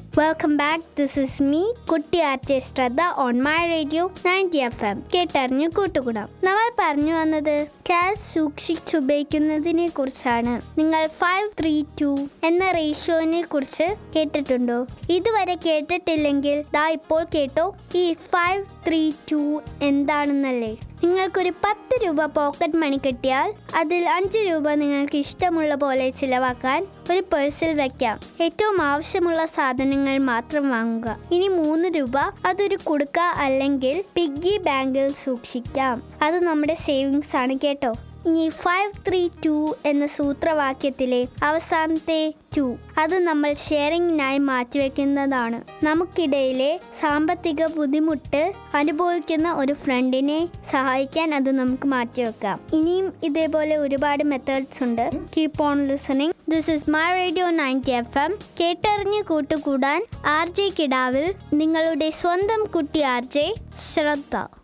welcome back this is me കുട്ടി ആർട്ടി Shraddha on My Radio ninety F M കേട്ടറിഞ്ഞു കൂട്ടുകൂടാം നമ്മൾ പറഞ്ഞു വന്നത് ക്യാഷ് സൂക്ഷിച്ചുപയോഗിക്കുന്നതിനെ കുറിച്ചാണ് നിങ്ങൾ ഫൈവ് ത്രീ ടു എന്ന റേഷ്യോനെ കുറിച്ച് കേട്ടിട്ടുണ്ടോ ഇതുവരെ കേട്ടിട്ടില്ലെങ്കിൽ ദാ ഇപ്പോൾ കേട്ടോ ഈ ഫൈവ് ത്രീ ടു എന്താണെന്നല്ലേ നിങ്ങൾക്കൊരു പത്ത് രൂപ പോക്കറ്റ് മണി കിട്ടിയാൽ അതിൽ അഞ്ച് രൂപ നിങ്ങൾക്ക് ഇഷ്ടമുള്ള പോലെ ചിലവാക്കാൻ ഒരു പേഴ്സിൽ വെക്കാം ഏറ്റവും ആവശ്യമുള്ള സാധനങ്ങൾ മാത്രം വാങ്ങുക ഇനി മൂന്ന് രൂപ അതൊരു കുടുക്ക അല്ലെങ്കിൽ പിഗ്ഗി ബാങ്കിൽ സൂക്ഷിക്കാം അത് നമ്മുടെ സേവിങ്സ് ആണ് കേട്ടോ ഇനി ഫൈവ് ത്രീ ടു എന്ന സൂത്രവാക്യത്തിലെ അവസാനത്തെ ടു അത് നമ്മൾ ഷെയറിങ്ങിനായി മാറ്റിവെക്കുന്നതാണ് നമുക്കിടയിലെ സാമ്പത്തിക ബുദ്ധിമുട്ട് അനുഭവിക്കുന്ന ഒരു ഫ്രണ്ടിനെ സഹായിക്കാൻ അത് നമുക്ക് മാറ്റിവെക്കാം ഇനിയും ഇതേപോലെ ഒരുപാട് മെത്തേഡ്സ് ഉണ്ട് keep on listening this is My Radio ninety F M കേട്ടറിഞ്ഞ് കൂട്ടുകൂടാൻ ആർ ജെ കിടാവിൽ നിങ്ങളുടെ സ്വന്തം കുട്ടി ആർ ജെ ശ്രദ്ധ